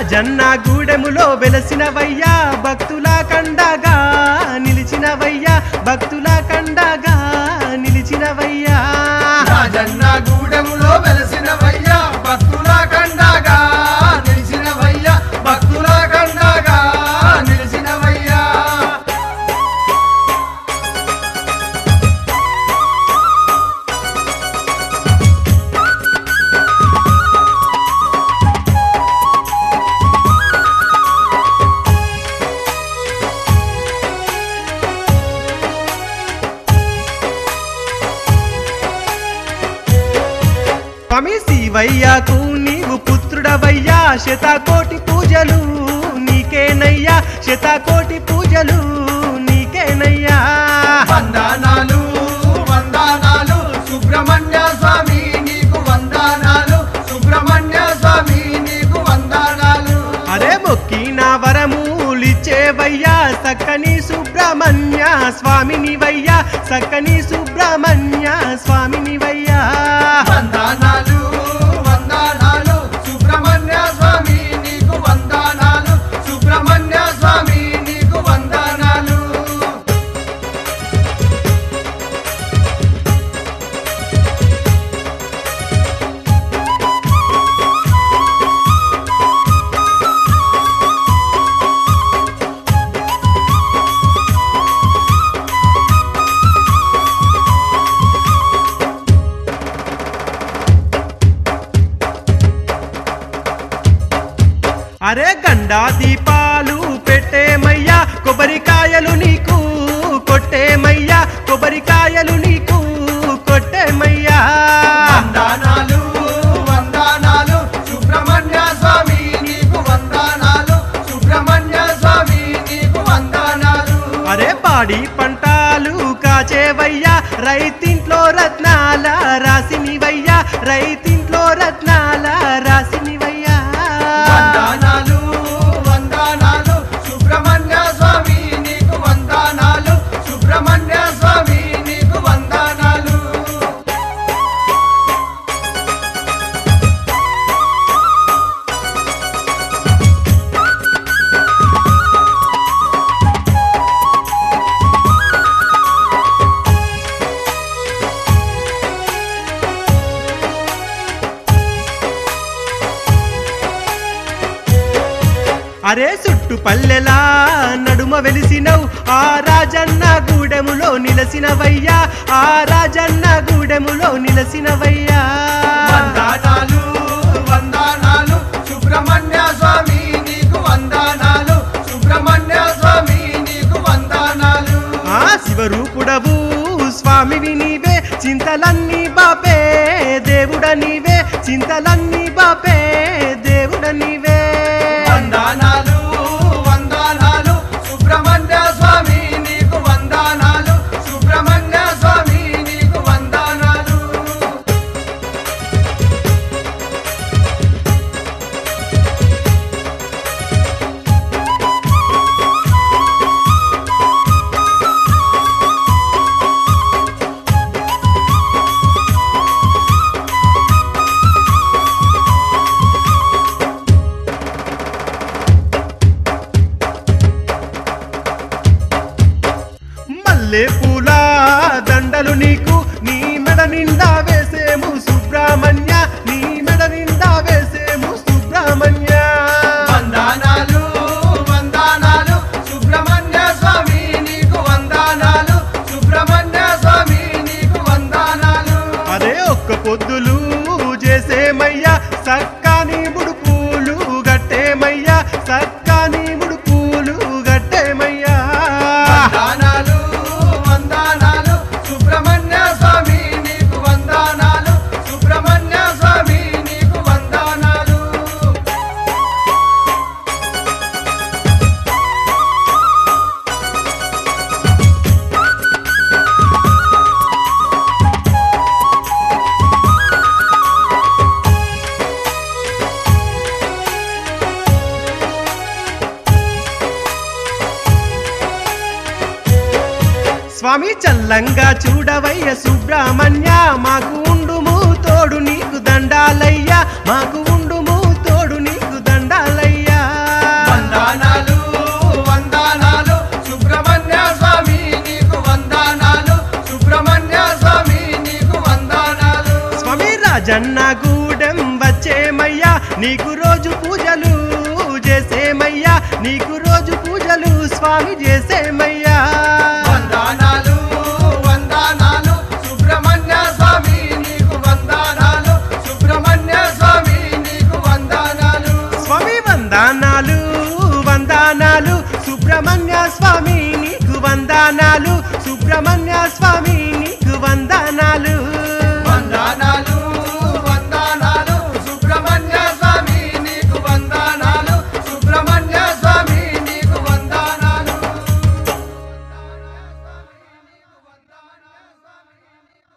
రాజన్న గూడెములో వెలసినవయ్యా భక్తుల కండగా నిలిచినవయ్యా భక్తుల కండగా నిలిచినవయ్యా రాజన్న గూడెములో వెలసినవయ్యా భక్తుల కండగా నిలిచినవయ్యా భక్తుల కండగా నిలిచినవయ్యా స్వామి శివయ్యకు నీవు పుత్రుడవయ్యా శతకోటి పూజలు నీకేనయ్యా శతకోటి పూజలు నీకేనయ్యా వందనాలు వందనాలు సుబ్రహ్మణ్య స్వామి నీకు వందనాలు సుబ్రహ్మణ్య స్వామి నీకు వందనాలు అరే మొక్కిన వరములిచ్చేవయ్యా సక్కని సుబ్రహ్మణ్య స్వామినివయ్యా సక్కని సుబ్రహ్మణ్య స్వామినివయ్యా వందనాలు వందనాలు సుబ్రహ్మణ్య స్వామి నీకు వందనాలు సుబ్రహ్మణ్య స్వామి నీకు వందనాలు అరే గండా దీపాలు పెట్టేమయ్యా కొబ్బరికాయలు నీకు కొట్టేమయ్యా కొబ్బరికాయలు నీకు కొట్టేమయ్యా వందనాలు వందనాలు సుబ్రహ్మణ్య స్వామి నీకు వందనాలు సుబ్రహ్మణ్య స్వామి నీకు వందనాలు అరే పాడి పంటలు కాచేవయ్యా రైతింట్లో రత్నాల రాసినివయ్యా రైతింట్లో రత్నాల రాసినివయ్యా వందనాలు వందనాలు సుబ్రహ్మణ్య స్వామి నీకు వందనాలు సుబ్రహ్మణ్య స్వామి నీకు వందనాలు అరే చుట్టు పల్లెలా నడుమ వెలిసినవు ఆ రాజన్న గూడెములో నిలసినవయ్యా ఆ రాజన్న గూడెములో నిలసినవయ్యా వందనాలు వందనాలు సుబ్రహ్మణ్య స్వామి నీకు వందనాలు సుబ్రహ్మణ్య స్వామి నీకు వందనాలు ఆ శివరూపుడవు స్వామివి నీవే చింతలన్నీ బాపే దేవుడ నీవే చింతలన్నీ బాపే దేవుడ నీవే వందనాలు వందనాలు సుబ్రహ్మణ్య స్వామి నీకు వందనాలు సుబ్రహ్మణ్య స్వామి నీకు వందనాలు మల్లె పూల దండలు నీకు నీ మెడ నిండా వేసేము సుబ్రహ్మణ్య నీ మెడ నిండా వేసేము సుబ్రహ్మణ్య వందనాలు వందనాలు సుబ్రహ్మణ్య స్వామి నీకు వందనాలు సుబ్రహ్మణ్య స్వామి నీకు వందనాలు అదే ఒక్క పొద్దులు చేసేమయ్యా సక్కాని ముడుపులు గట్టేమయ్యా సక్కాని ముడుపులు గట్టేమయ్యా వందనాలు వందనాలు సుబ్రహ్మణ్య స్వామి నీకు వందనాలు సుబ్రహ్మణ్య స్వామి నీకు వందనాలు స్వామి చల్లంగా చూడవయ్య సుబ్రహ్మణ్య మాకు ఉండుము తోడు నీకు దండాలయ్యా మాకు ఉండుము తోడు నీకు దండాలయ్యా నీకు రోజు పూజలు చేసేమయ్యా నీకు రోజు పూజలు స్వామి చేసేమయ్యా వందనాలు వందనాలు సుబ్రహ్మణ్య స్వామి నీకు వందనాలు సుబ్రహ్మణ్య స్వామి నీకు వందనాలు స్వామి వందనాలు వందనాలు సుబ్రహ్మణ్య స్వామి నీకు వందనాలు సుబ్రహ్మణ్య స్వామి